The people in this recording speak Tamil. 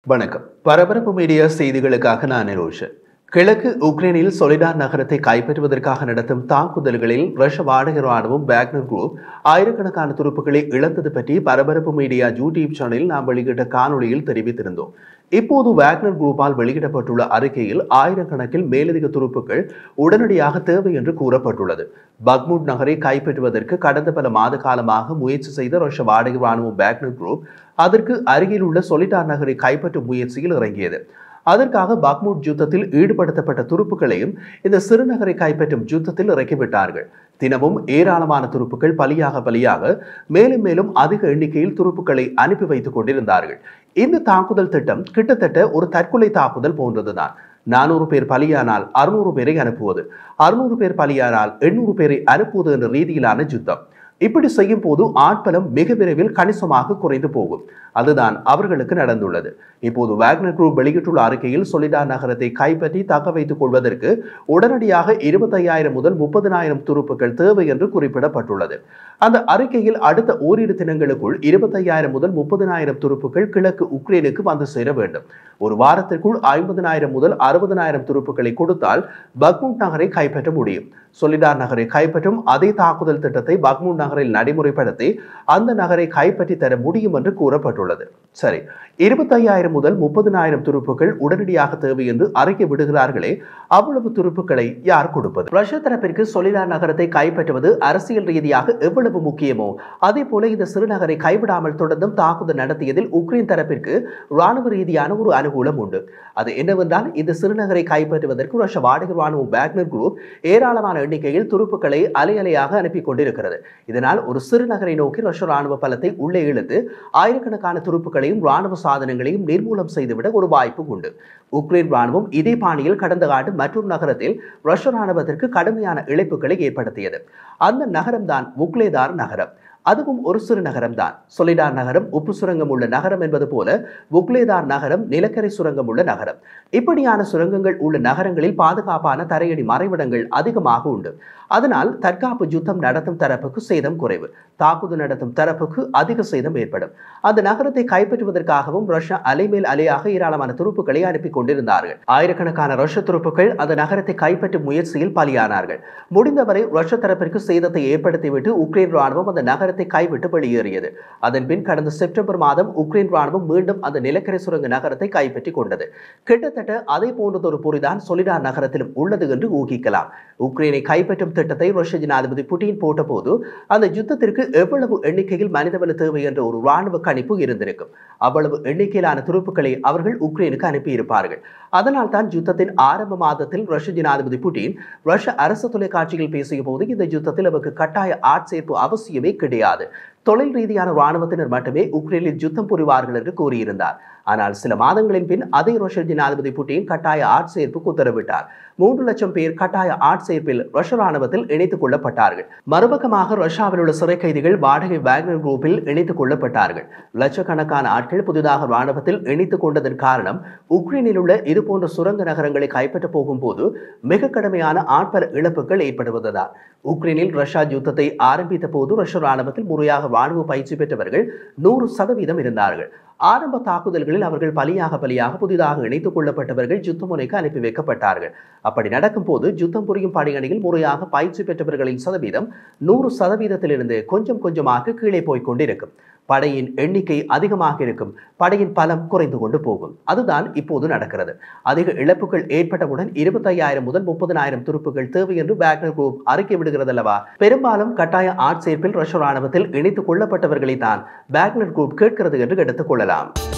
வணக்கம் பரபரப்பு மீடியா செய்திகளுக்காக நான் நிரோஷன் கிழக்கு உக்ரைனில் சொலிடார் நகரத்தை கைப்பற்றுவதற்காக நடத்தும் தாக்குதல்களில் ரஷ்ய வாடகை ராணுவம் வேக்னர் குரூப் ஆயிரக்கணக்கான துருப்புக்களை இழந்தது பற்றி பரபரப்பு மீடியா யூடியூப் சேனலில் நாம் வெளியிட்ட காணொளியில் தெரிவித்திருந்தோம் இப்போது வேக்னர் குரூப்பால் வெளியிடப்பட்டுள்ள அறிக்கையில் ஆயிரக்கணக்கில் மேலதிக துருப்புக்கள் உடனடியாக தேவை என்று கூறப்பட்டுள்ளது பக்முட் நகரை கைப்பற்றுவதற்கு கடந்த பல மாத காலமாக முயற்சி செய்த ரஷ்ய வாடகை ராணுவம் வேக்னர் குரூப் அதற்கு அருகில் உள்ள சொலிடார் நகரை கைப்பற்றும் முயற்சியில் இறங்கியது அதற்காக பக்முட் யுத்தத்தில் ஈடுபடுத்தப்பட்ட துருப்புக்களையும் இந்த சிறுநகரை கைப்பற்றும் யுத்தத்தில் இறக்கிவிட்டார்கள் தினமும் ஏராளமான துருப்புக்கள் பலியாக பலியாக மேலும் மேலும் அதிக எண்ணிக்கையில் துருப்புக்களை அனுப்பி வைத்துக் கொண்டிருந்தார்கள் இந்த தாக்குதல் திட்டம் கிட்டத்தட்ட ஒரு தற்கொலை தாக்குதல் போன்றதுதான் நானூறு பேர் பலியானால் அறுநூறு பேரை அனுப்புவது அறுநூறு பேர் பலியானால் எண்ணூறு பேரை அனுப்புவது என்ற ரீதியிலான யுத்தம் இப்படி செய்யும் போது ஆட்பலம் மிக விரைவில் கணிசமாக குறைந்து போகும் அதுதான் அவர்களுக்கு நடந்துள்ளது இப்போது வேக்னர் குரூப் வெளியிட்டுள்ள அறிக்கையில் சொலிடார் நகரத்தை கைப்பற்றி தக்க வைத்துக் கொள்வதற்கு உடனடியாக இருபத்தையாயிரம் முதல் முப்பதினாயிரம் துருப்புக்கள் தேவை என்று குறிப்பிடப்பட்டுள்ளது அந்த அறிக்கையில் அடுத்த ஓரிரு தினங்களுக்குள் இருபத்தையாயிரம் முதல் முப்பதினாயிரம் துருப்புக்கள் கிழக்கு உக்ரைனுக்கு வந்து சேர வேண்டும் ஒரு வாரத்திற்குள் ஐம்பதினாயிரம் முதல் அறுபதனாயிரம் துருப்புக்களை கொடுத்தால் பக்முட் நகரை கைப்பற்ற முடியும் சொலிடார் நகரை கைப்பற்றும் அதே தாக்குதல் திட்டத்தை பக்முட் நகரில் நடைமுறைப்படுத்தி அந்த நகரை கைப்பற்றி தர முடியும் என்று கூறப்பட்டுள்ளது சரி இருபத்தையாயிரம் முதல் முப்பதினாயிரம் துருப்புக்கள் உடனடியாக தேவை என்று அறிக்கை விடுகிறார்களே அவ்வளவு துருப்புக்களை யார் கொடுப்பது ரஷ்ய தரப்பிற்கு சொலிடார் நகரத்தை கைப்பற்றுவது அரசியல் ரீதியாக எவ்வளவு முக்கியமோ அதே போல இந்த சிறுநகரை கைவிடாமல் தொடர்ந்தும் தாக்குதல் நடத்தியதில் உக்ரைன் தரப்பிற்கு ராணுவ ரீதியான ஒரு அனுகூலம் உண்டு அது என்னவென்றால் இந்த சிறுநகரை கைப்பற்றுவதற்கு ரஷ்ய வாடகை ராணுவம் வேக்னர் குரூப் ஏராளமான எண்ணிக்கையில் துருப்புக்களை அலை அலையாக அனுப்பி கொண்டிருக்கிறது இதனால் ஒரு சிறுநகரை நோக்கி ரஷ்ய ராணுவ பலத்தை உள்ளே இழுத்து ஆயிரக்கணக்கான துருப்புகளையும் ராணுவ சாதனங்களையும் நிர்மூலம் செய்துவிட ஒரு வாய்ப்பு உண்டு உக்ரைன் ராணுவம் இதே பாணியில் கடந்த ஆண்டு மற்றொரு நகரத்தில் ரஷ்ய ராணுவத்திற்கு கடுமையான இழப்புகளை ஏற்படுத்தியது அந்த நகரம்தான் உக்லேதார் நகரம் அதுவும் ஒரு சிறு நகரம்தான் சொலிடார் நகரம் உப்பு சுரங்கம் உள்ள நகரம் என்பது போல புக்லேதார் நகரம் நிலக்கரி சுரங்கம் உள்ள நகரம் இப்படியான சுரங்கங்கள் உள்ள நகரங்களில் பாதுகாப்பான தரையடி மறைவிடங்கள் அதிகமாக உண்டு அதனால் தற்காப்பு யுத்தம் நடத்தும் தரப்புக்கு சேதம் குறைவு தாக்குதல் நடத்தும் தரப்புக்கு அதிக சேதம் ஏற்படும் அந்த நகரத்தை கைப்பற்றுவதற்காகவும் ரஷ்யா அலைமேல் அலையாக ஏராளமான துருப்புக்களை அனுப்பி கொண்டிருந்தார்கள் ஆயிரக்கணக்கான ரஷ்ய துருப்புக்கள் அந்த நகரத்தை கைப்பற்றும் முயற்சியில் பலியானார்கள் முடிந்தவரை ரஷ்ய தரப்பிற்கு சேதத்தை ஏற்படுத்திவிட்டு உக்ரைன் ராணுவம் அந்த நகரத்தை கைவிட்டு வெளியேறியது அதன் பின் கடந்த செப்டம்பர் மாதம் உக்ரைன் ராணுவம் மீண்டும் அந்த நிலக்கரி சுரங்க நகரத்தை கைப்பற்றி கொண்டது கிட்டத்தட்ட அதே போன்றதொரு பொறிதான் சொலிடார் நகரத்திலும் உள்ளது என்று ஊகிக்கலாம் உக்ரைனை கைப்பற்றும் திட்டத்தை ரஷ்ய ஜனாதிபதி புட்டின் போட்டபோது அந்த யுத்தத்திற்கு எவ்வளவு எண்ணிக்கையில் மனிதவள தேவை என்ற ஒரு ராணுவ கணிப்பு இருந்திருக்கும் அவ்வளவு எண்ணிக்கையிலான துருப்புக்களை அவர்கள் உக்ரைனுக்கு அனுப்பியிருப்பார்கள் அதனால் தான் யுத்தத்தின் ஆரம்ப மாதத்தில் ரஷ்ய ஜனாதிபதி புட்டின் ரஷ்ய அரசு தொலைக்காட்சியில் பேசிய போது இந்த யுத்தத்தில் அவருக்கு கட்டாய ஆட்சேர்ப்பு அவசியமே கிடையாது தொழில் ரீதியான ராணுவத்தினர் மட்டுமே உக்ரைனில் யுத்தம் புரிவார்கள் என்று கூறியிருந்தார் ஆனால் சில மாதங்களின் பின் அதே ரஷ்ய ஜனாதிபதி புட்டின் கட்டாய ஆட்சேர்ப்புக்கு உத்தரவிட்டார் மூன்று லட்சம் பேர் கட்டாய ஆட்சேர்ப்பில் ரஷ்ய ராணுவத்தில் இணைத்துக் கொள்ளப்பட்டார்கள் மறுபக்கமாக ரஷ்யாவில் உள்ள சிறை கைதிகள் வாடகை வேக்னர் குரூப்பில் இணைத்துக் கொள்ளப்பட்டார்கள் லட்சக்கணக்கான ஆட்கள் புதிதாக ராணுவத்தில் இணைத்துக் கொண்டதன் காரணம் உக்ரைனில் உள்ள இதுபோன்ற சுரங்க நகரங்களை கைப்பற்ற போகும்போது மிக கடுமையான ஆட்பல இழப்புகள் ஏற்படுவதுதான் உக்ரைனில் ரஷ்யா யுத்தத்தை ஆரம்பித்த போது ரஷ்ய ராணுவத்தில் முறையாக ராணுவ பயிற்சி பெற்றவர்கள் நூறு சதவீதம் இருந்தார்கள் ஆரம்ப தாக்குதல்களில் அவர்கள் பலியாக பலியாக புதிதாக இணைத்துக் கொள்ளப்பட்டவர்கள் யுத்த முனைக்கு அனுப்பி வைக்கப்பட்டார்கள் அப்படி நடக்கும் போது யுத்தம் புரியும் படையணியில் முறையாக பயிற்சி பெற்றவர்களின் சதவீதம் நூறு சதவீதத்திலிருந்து கொஞ்சம் கொஞ்சமாக கீழே போய்க் கொண்டிருக்கும் படையின் எண்ணிக்கை அதிகமாக இருக்கும் படையின் பலம் குறைந்து கொண்டு போகும் அதுதான் இப்போது நடக்கிறது அதிக இழப்புகள் ஏற்பட்டவுடன் இருபத்தையாயிரம் முதல் முப்பதினாயிரம் துருப்புகள் தேவை என்று வேக்னர் குரூப் அறிக்கை விடுகிறதல்லவா பெரும்பாலும் கட்டாய ஆட்சேர்ப்பில் ரஷ்ய ராணுவத்தில் இணைத்துக் கொள்ளப்பட்டவர்களை தான் வேக்னர் குரூப் கேட்கிறது என்று எடுத்துக் கொள்ளலாம்